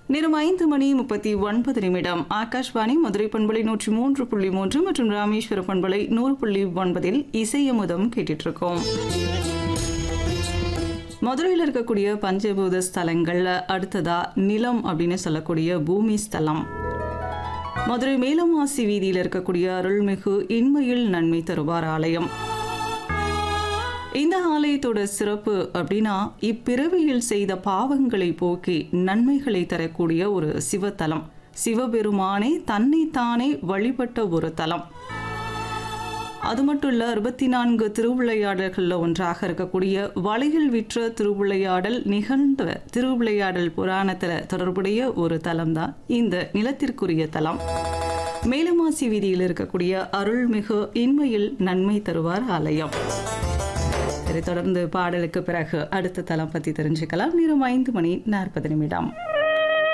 நேரம் ஐந்து மணி முப்பத்தி ஒன்பது நிமிடம் ஆகாஷ்வாணி மதுரை பண்பலை நூற்றி மூன்று புள்ளி மூன்று மற்றும் ராமேஸ்வர பண்பலை நூறு புள்ளி ஒன்பதில் இசையமுதம் கேட்டுட்டு இருக்கோம் மதுரையில் இருக்கக்கூடிய பஞ்சபூத ஸ்தலங்கள்ல அடுத்ததா நிலம் அப்படின்னு சொல்லக்கூடிய பூமி ஸ்தலம் மதுரை மேலமாசி வீதியில் இருக்கக்கூடிய அருள்மிகு இன்மையில் நன்மை தருவார் ஆலயம் இந்த ஆலயத்தோட சிறப்பு அப்படின்னா இப்பிறவியில் செய்த பாவங்களை போக்கி நன்மைகளை தரக்கூடிய ஒரு சிவத்தலம் சிவபெருமானே தன்னைத்தானே வழிபட்ட ஒரு தலம் அது மட்டும் இல்ல அறுபத்தி நான்கு திருவிளையாடல்களில் ஒன்றாக இருக்கக்கூடிய வலையில் விற்ற திருவிளையாடல் நிகழ்ந்த திருவிளையாடல் புராணத்தில் தொடர்புடைய ஒரு தலம் தான் இந்த நிலத்திற்குரிய தலம் மேலமாசி வீதியில் இருக்கக்கூடிய அருள்மிகு இன்மையில் நன்மை தருவார் ஆலயம் சரி தொடர்ந்து பாடலுக்கு பிறகு அடுத்த தலம் பற்றி தெரிஞ்சுக்கலாம் நேரம் ஐந்து மணி நாற்பது நிமிடம்